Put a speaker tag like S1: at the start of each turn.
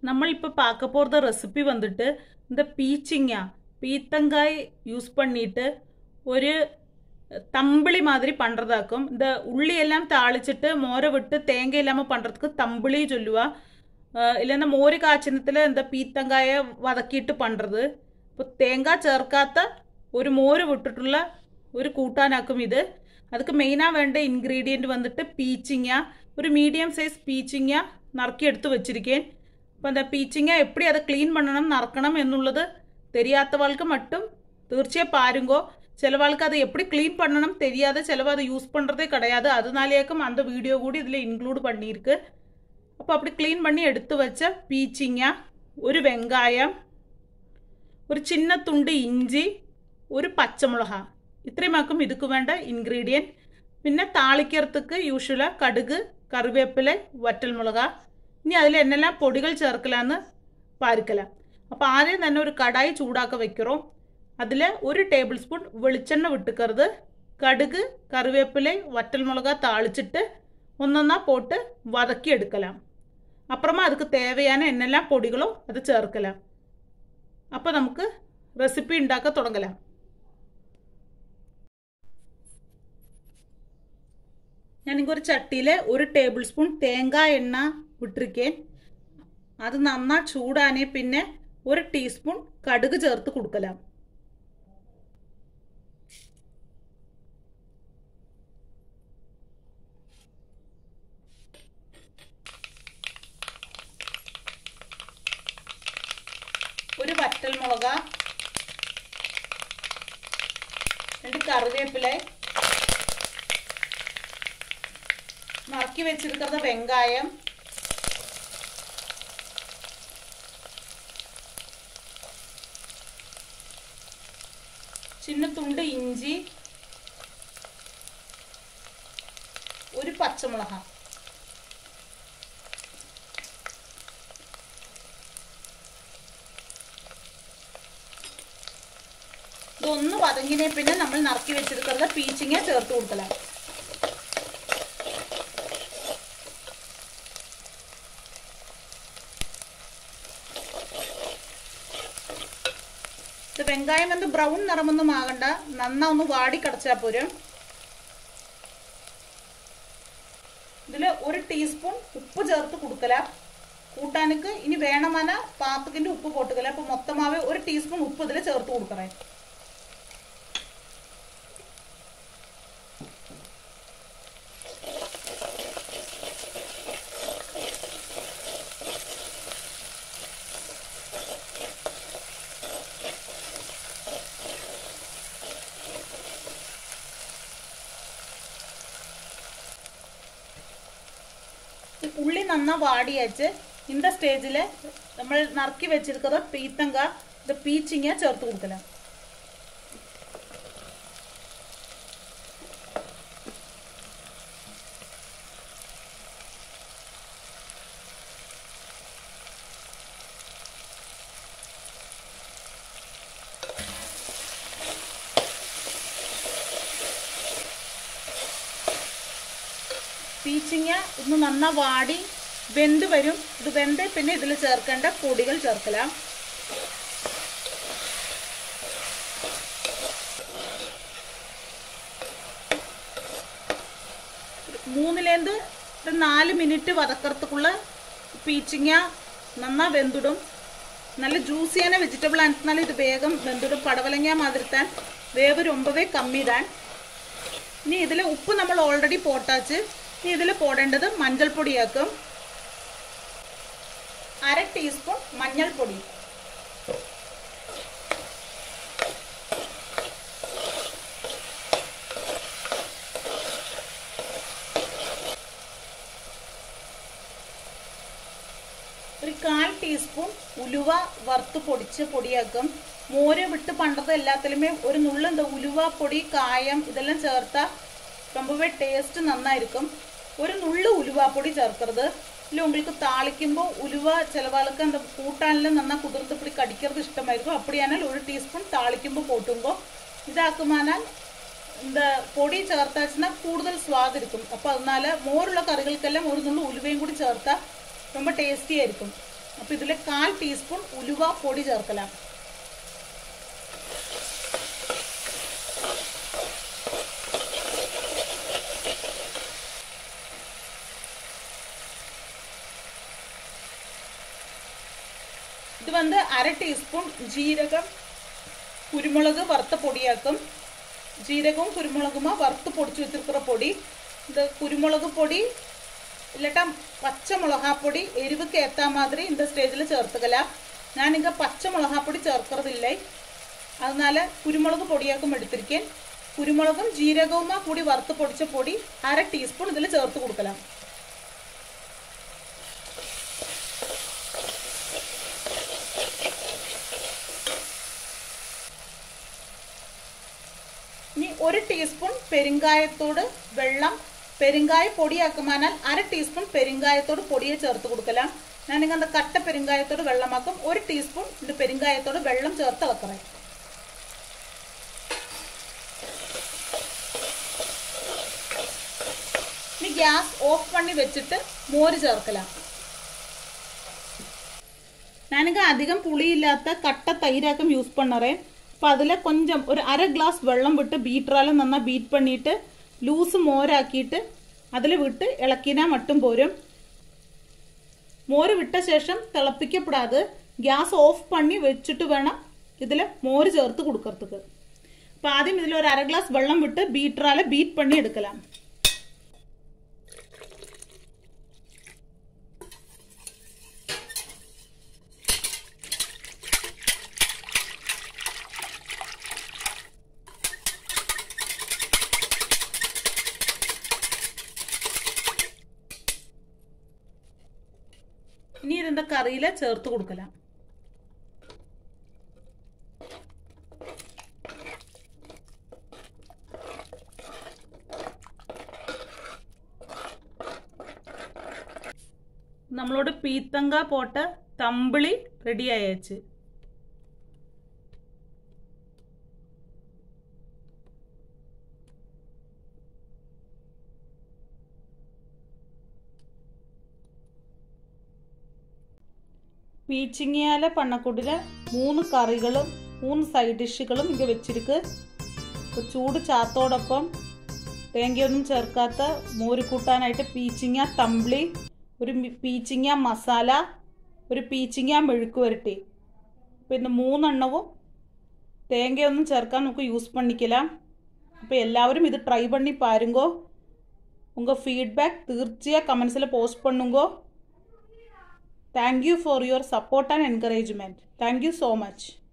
S1: நம்ம இப்போ பார்க்க போகிற ரெசிபி வந்துட்டு இந்த பீச்சிங்கா பீத்தங்காய் யூஸ் பண்ணிட்டு ஒரு தம்பிளி மாதிரி பண்ணுறதாக்கும் இந்த உள்ளி எல்லாம் தாளிச்சிட்டு மோரை விட்டு தேங்காய் இல்லாமல் பண்ணுறதுக்கு தம்பிளி சொல்லுவா இல்லைன்னா മോര് കാച്ചിനത്തിൽ എന്താ പീത്തങ്കായ വതക്കിയിട്ട് പണ്ടത് ഇപ്പോൾ തേങ്ങ ചേർക്കാത്ത ഒരു മോര് വിട്ടിട്ടുള്ള ഒരു കൂട്ടാനാക്കും ഇത് அதுக்கு மெயினாக வேண்ட இன்க்ரீடியண்ட் வந்துட்டு பீச்சிங்க ஒரு மீடியம் சைஸ் பீச்சிங்க நறுக்கி எடுத்து வச்சிருக்கேன் അപ്പോൾ அந்த பீச்சிங்க எப்படி அதை க்ளீன் பண்ணணும் நறுக்கணும் എന്നുള്ളത് தெரியாதவாளுக்கு மட்டும் തീർച്ചയായും பாருங்கோ சிலவாளுக்கு அதை எப்படி க்ளீன் பண்ணணும் தெரியாத சிலவா அதை யூஸ் பண்ணுறதே கிடையாது அதனாலேயாக்கும் அந்த வீடியோ கூட இதில் இன்க்ளூட் பண்ணியிருக்கு അപ്പോൾ அப்படி க்ளீன் பண்ணி எடுத்து வச்ச பீச்சிங்க ഒരു വെങ്കായം ഒരു ചിന്ന തുണ്ട് ഇഞ്ചി ഒരു പച്ചമുളക ഇത്രയുമാക്കും ഇതുക്ക് വേണ്ട ഇൻഗ്രീഡിയൻറ്റ് പിന്നെ താളിക്കറത്തുക്ക് യൂഷ്വല കടുക് കറിവേപ്പില വറ്റൽമുളക ഇനി അതിൽ എന്നെല്ലാം പൊടികൾ ചേർക്കലാന്ന് പാരിക്കലാം അപ്പോൾ ആദ്യം തന്നെ ഒരു കടായി ചൂടാക്ക വെக்கிறோ അതിൽ ഒരു ടേബിൾ സ്പൂൺ വെളിച്ചെണ്ണ വിട്ടുക്കരുത് കടുക് കറിവേപ്പില വറ്റൽമുളക താളിച്ചിട്ട് ഒന്നൊന്നാ പോട്ട് വതക്കി എടുക്കലാം അപ്പുറമാ അതുക്ക് തേവയാണ് എന്നെല്ലാം പൊടികളോ അത് ചേർക്കലാം അപ്പോൾ നമുക്ക് റെസിപ്പി ഉണ്ടാക്കാൻ തുടങ്ങലാം ഞാനിങ്ങ ഒരു ചട്ടിയിൽ ഒരു ടേബിൾ സ്പൂൺ തേങ്ങ എണ്ണ വിട്ടിരിക്കേൻ അത് നന്നാ ചൂടാനേ പിന്നെ ഒരു ടീസ്പൂൺ കടുക് ചേർത്ത് കൊടുക്കലാം ഒരു വറ്റൽ മുളക രണ്ട് കറിവേപ്പില നറുക്കി വെച്ചിരിക്കുന്ന വെങ്കായം ചിന്ന തുണ്ട് ഇഞ്ചി ഒരു പച്ചമുളക ഇതൊന്ന് വതങ്ങിനെ പിന്നെ നമ്മൾ നറുക്കി വെച്ചിരിക്കുന്നത് പീച്ചിങ്ങ ചേർത്ത് കൊടുക്കലാണ് ഇത് വെങ്കായം എന്ത് ബ്രൗൺ നിറമൊന്നും ആകണ്ട നന്നാ ഒന്ന് വാടി കടച്ചാൽ പോരും ഇതിൽ ഒരു ടീസ്പൂൺ ഉപ്പ് ചേർത്ത് കൊടുക്കല കൂട്ടാനക്ക് ഇനി വേണമെന്ന പാത്രത്തിന്റെ ഉപ്പ് പൊട്ടുകല അപ്പൊ മൊത്തമാവേ ഒരു ടീസ്പൂൺ ഉപ്പ് ഇതിൽ ചേർത്ത് കൊടുക്കണേ ഉള്ളി നന്നാ വാടിയച്ച് இந்த സ്റ്റേജിൽ നമ്മൾ നറുക്കി വെച്ചിരിക്കുന്നത് പീത്തങ്ക ഇത് പീച്ചിങ്ങ ചേർത്ത് കൊടുക്കലാം പീച്ചിങ്ങ ഒന്ന് നന്നാ വാടി വെന്ത് വരും ഇത് വെന്ത് പിന്നെ ഇതിൽ ചേർക്കേണ്ട പൊടികൾ ചേർക്കലാം മൂന്നിലേന്ത് ഒരു നാല് മിനിറ്റ് വതക്കറത്തുക്കുള്ള പീച്ചിങ്ങ നന്നാ വെന്തിടും നല്ല ജ്യൂസിயான വെജിറ്റബിൾ ആണെന്നാൽ ഇത് വേഗം വെന്തിടും പടവലങ്ങ മാതിരിത്താൻ വേവ് ரொம்பவே കമ്മി താൻ ഇനി ഇതിൽ ഉപ്പ് നമ്മൾ ഓൾറെഡി പോട്ടാച്ച് ഇനി ഇതിൽ പോടേണ്ടത് മഞ്ഞൾപ്പൊടിയാക്കും അര ടീസ്പൂൺ മഞ്ഞൾപ്പൊടി ഒരു കാൽ ടീസ്പൂൺ ഉലുവ വറുത്ത് പൊടിച്ച് പൊടിയാക്കും മോര് വിട്ട് പണ്ടത്തെ എല്ലാത്തിലുമേ ഒരു നുള്ളുണ്ട് ഉലുവ പൊടി കായം ഇതെല്ലാം ചേർത്താൽ ரொம்பவே டேஸ்ட் நன்னா இருக்கும் ஒரு நுள்ளு உலுவாப்பொடி சேர்க்கறது இல்லை உங்களுக்கு தாளிக்குമ്പോൾ உலுவ ചിലവാൾക്ക് அந்த കൂട്ടാനിൽ നന്നാ കുതിർത്ത് இப்படி കടിக்கிறது ഇഷ്ടമായിരിക്കും அப்படியானால் ஒரு டீஸ்பூன் தாளிக்குമ്പോൾ போட்டுங்கோ ഇതാക്കുമാനാൽ இந்த പൊടി ചേർത്താச்சுன்னா കൂടുതൽ സ്വാദ് இருக்கும் അപ്പോൾ அதனால മോരുള്ള കറികൾക്കെല്ലാം ഒരു നുള്ളു ഉലുവയും കൂടി ചേർത്താൽ ரொம்ப ടേസ്റ്റി ആയിരിക്കും അപ്പം ഇതിൽ കാൽ ടീസ്പൂൺ ഉലുവ പൊടി ചേർക്കലാം ഇത് வந்து അര ടീസ്പൂൺ ജീരകം കുരുമുളക് വറുത്ത പൊടിയാക്കും ஜீரகம் குருமுளகுமா வறுத்து பொடிச்சு வச்சிருக்கிற பொடி இந்த குருமுளகு பொடி ഇല്ലട്ട പച്ച മുളകാപ്പൊടി എരിവുക്ക് ഏത്താ മാതിരി இந்த സ്റ്റേജിൽ ചേർത്തുകല ഞാനിങ്ങ പച്ച മുളകാപ്പൊടി ചേർക്കറതില്ലേ அதனால കുരുമുളക് പൊടിയാക്കും എടുത്തിരിക്കൻ കുരുമുളകും ജീരകവുമാ കൂടി വറുത്ത് പൊടിച്ച പൊടി അര ടീസ്പൂൺ ഇതിൽ ചേർത്ത് കൊടുക്കലാം ഇനി ഒരു ടീസ്പൂൺ പെരുങ്കായത്തോട് വെള്ളം പെരുങ്കായ പൊടിയാക്കുമാനാൽ അര ടീസ്പൂൺ പെരുങ്കായത്തോട് പൊടിയെ ചേർത്ത് കൊടുക്കലാം ഞാൻ ഇങ്ങനെ കട്ട പെരുങ്കായത്തോട് വെള്ളമാക്കും ഒരു ടീസ്പൂൺ ഇത് പെരുങ്കായത്തോട് വെള്ളം ചേർത്ത് ഇളക്കറേ ഇനി ഗ്യാസ് ഓഫ് പണി വെച്ചിട്ട് മോര് ചേർക്കലാം ഞാനിങ്ങ അധികം പുളിയില്ലാത്ത കട്ട തൈരാക്കം യൂസ് പണ്ണറേ അപ്പോൾ அதில் கொஞ்சம் ஒரு அரை கிளாஸ் வெள்ளம் விட்டு பீட்டரால் நன்னா பீட் பண்ணிட்டு லூஸ் மோராக்கிയിട്ട് അതിൽ വിട്ട് ഇളക്കിനാ മട്ടും പോരും മോര് വിട്ട ശേഷം തിളപ്പിക്കപ്പെടാതെ ഗ്യാസ് ഓഫ് പണി വെച്ചിട്ട് വേണം ഇതിൽ മോര് ചേർത്ത് കൊടുക്കறதுக்கு അപ്പോൾ ആദ്യം ഇതിൽ ഒരു അര ഗ്ലാസ് വെള്ളം വിട്ട് ബീറ്ററാൽ ബീറ്റ് പണി എടുക്കലാം ഇനി ഇതിന്റെ കറിയിൽ ചേർത്ത് കൊടുക്കലാം നമ്മളോട് പീത്തങ്ക പോട്ട തമ്പിളി റെഡി ആയച്ച് പീച്ചിങ്ങയാല പണ്ണക്കൂട്ടില് മൂന്ന് കറികളും മൂന്ന് സൈഡ് ഡിഷുകളും ഇങ്ങ വെച്ചിരിക്ക് ഇപ്പൊ ചൂട് ചാത്തോടൊപ്പം തേങ്ങയൊന്നും ചേർക്കാത്ത മോര് കൂട്ടാനായിട്ട് പീച്ചിങ്ങ തമ്പിളി ഒരു മി- പീച്ചിങ്ങ മസാല ഒരു പീച്ചിങ്ങ മെഴുക്ക് വരട്ടി പിന്നെ മൂന്നെണ്ണവും തേങ്ങയൊന്നും ചേർക്കാൻ നമുക്ക് യൂസ് പണിക്കലാം അപ്പോൾ എല്ലാവരും ഇത് ട്രൈ பண்ணி பாருங்கோ உங்கள் ஃபீட்பேக் தீர்ச்சியாக கமெண்ட்ஸில் போஸ்ட் பண்ணுங்கோ thank you for your support and encouragement thank you so much